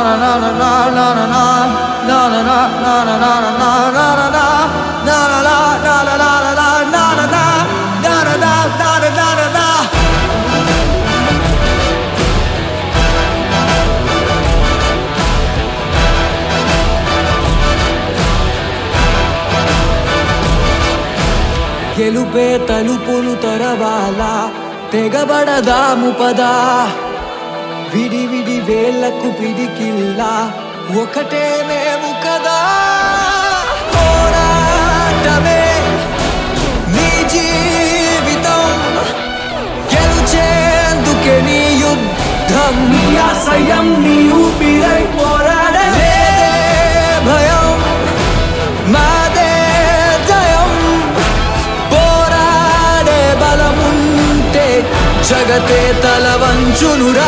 గెలుపే తలుపులు తరవాలా తెగబడదాము పదా విడి విడి వేళ్లకు పిడికిల్లా ఒకటే మేము కదా పోరాటమే నీ జీవితం గెలుచేందుకే నీ యుద్ధం నీ ఆశయం నీ ఊపిరై పోరాడలే భయం మాదే జయం పోరాడే బలముంటే జగతే తల వంచునురా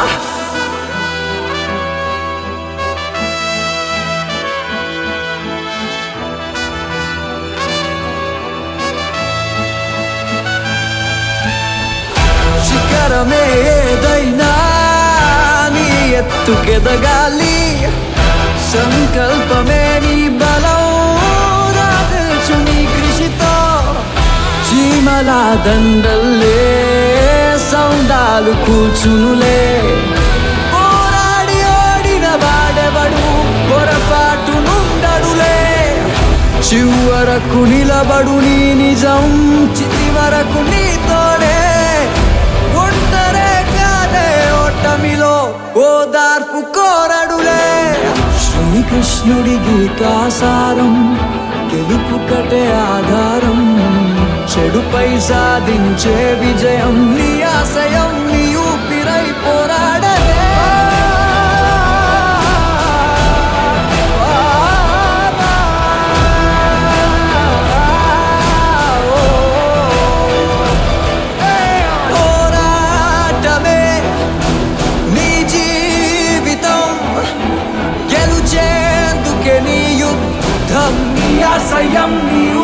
శిఖరమే ఏదైనా నీ ఎత్తుకెదగాలి సంకల్పమే నీ బలం నా తెలుసు నీ కృషితో చీమల దండల్లే సౌందాలు కూర్చునులే పోరాడి ఓడిన వాడెవడు పొరపాటు నుండడులే చివరకు నిలబడు నీ నిజం చితి వరకు నీతోనే ఒంటరే కాదే ఓటమిలో ఓదార్పు కోరడులే శ్రీకృష్ణుడి గీతాసారం గెలుపు కటే ఆధారం చెడుపై సాధించే విజయం నీ ఆశయం నీ ఊపిరై పోరాడలే పోరాటమే నీ జీవితం గెలుచేందుకే నీ యుద్ధం నీ ఆశయం నీ